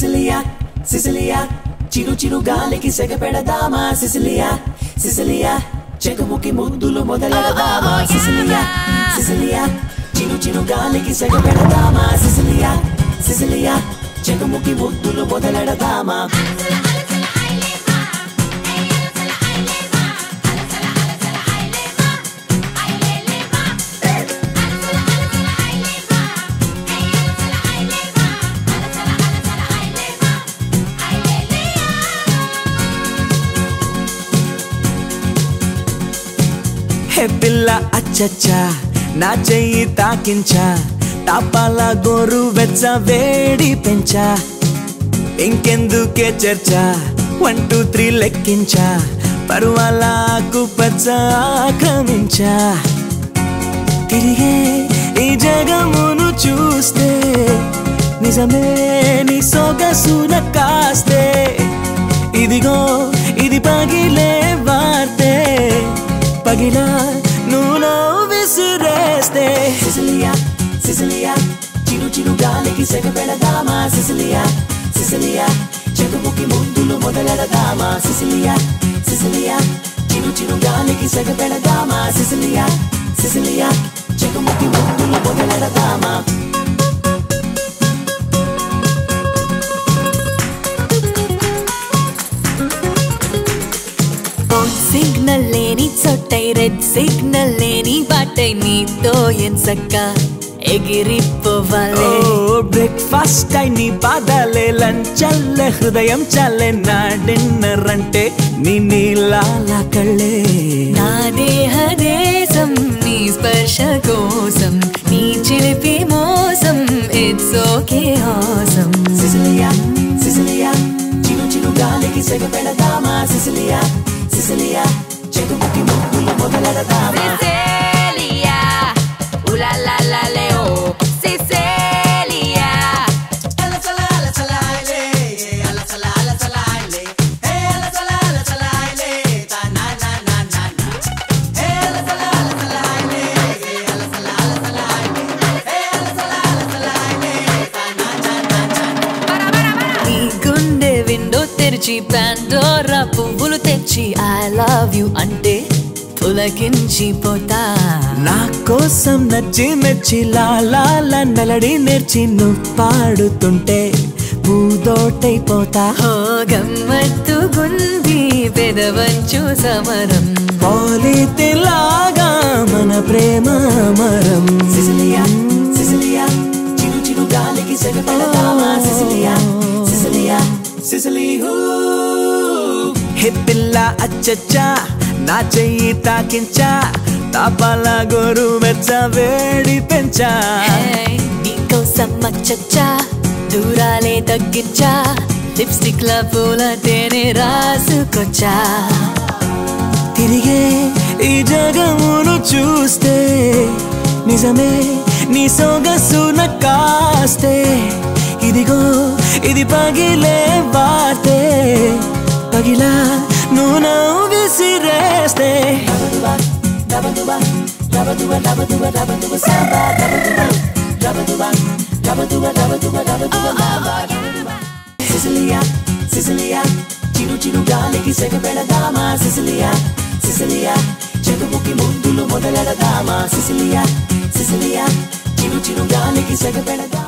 Cecilia Cecilia చిరు చిరు గాలికి సెగ పెడదామా సిసిలియా సిసిలియా చెకుముకి ముద్దులు మొదలెడదామా సిసిలియా సిసిలియా చిరు చిరు గాలికి సెగ పెడదామా సిసిలియా సిసిలియా చెకుముకి ముద్దులు మొదలెడదామా హే పిల్ల అచ్చచ్చా నా చెయ్యి తాకించా తాపాల గోరు వెచ్చ వేడి పెంచా ఇంకెందుకే చర్చ వన్ టూ త్రీ లెక్కించా పరువాలకు పచ్చ ఆక్రమించా తిరిగే ఈ జగమును చూస్తే నిజమే నీ సొగసున కాస్తే ఇదిగో ఇది పగిలే వార్తే పగిలా నువ్వు విసిరేస్తే సిసిలియా సిసిలియా చిరు చిరు గాలికి సెగ పెడదామా సిసిలియా సిసిలియా చెకుముకి ముద్దులు మొదలెడదామా సిసిలియా సిసిలియా చిరు చిరు గాలికి సెగ పెడదామా సిసిలియా సిసిలియా చెకుముకి ముద్దులు మొదలెడదామా సిగ్నల్ లేని చోటై రెడ్ సిగ్నల్ లేని బాటై నీతో ఎంచక్క ఎగిరిపోవాలే ఓ బ్రేక్ఫాస్ట్ అయి నీ పాదాలే లంచల్లే హృదయం చల్లే నా డిన్నర్ అంటే నీ నీలాల కళ్ళే నా దేహ దేశం నీ స్పర్శ కోసం నీ చిలిపి మోసం ఇట్స్ ఓకే హాసం సిసిలియా సిసిలియా చిరు చిరు గాలికి సెగ పెడదామా సిసిలియా సిసిలియా చెకుముకి ముద్దులు మొదలెడదామా Cecilia, ooh la la la Leo, Cecilia. నీ గుండె విండో తెరిచి పాండోరా పువ్వులు తెచ్చి ఐ లవ్ యు అంటే పులకించిపోతా నా కోసం నచ్చి మెచ్చి లాల నలడి నేర్చి నువ్వు పాడుతుంటే పూదోటైపోతా హో గమ్మత్తుగుంది పెదవంచు సమరం పోలితిలాగా మన ప్రేమ మరం సిసిలియా సిసిలియా చిరు చిరు గాలికి సెగ పెడదామా సిసిలియా సిసిలియా సిసిలి హూ హే పిల్ల అచ్చచ్చా నా చెయ్యి తాకించా తాపాల గోరు మెచ్చ వేడి పెంచా Hey, నీకోసం మచ్చచ్చా దూరాలే తగ్గించా లిప్స్టిక్ ల పూల తేనె రాసుకొచ్చా తిరిగే ఈ జగమును చూస్తే నిజమే నీ సొగసున కాస్తే ఇదిగో ఇది పగిలే వార్తే పగిలా నువ్వు నవ్వు విసిరేస్తే Dabaduba, dabaduba, dabaduba, dabaduba, dabaduba, samba, dabaduba, dabaduba, dabaduba, dabaduba, dabaduba, samba, dabaduba. Cecilia Cecilia చిరు చిరు గాలికి సెగ పెడదామా సిసిలియా సిసిలియా చెకుముకి ముద్దులు మొదలెడదామా సిసిలియా సిసిలియా చిరు చిరు గాలికి సెగ పెడదామా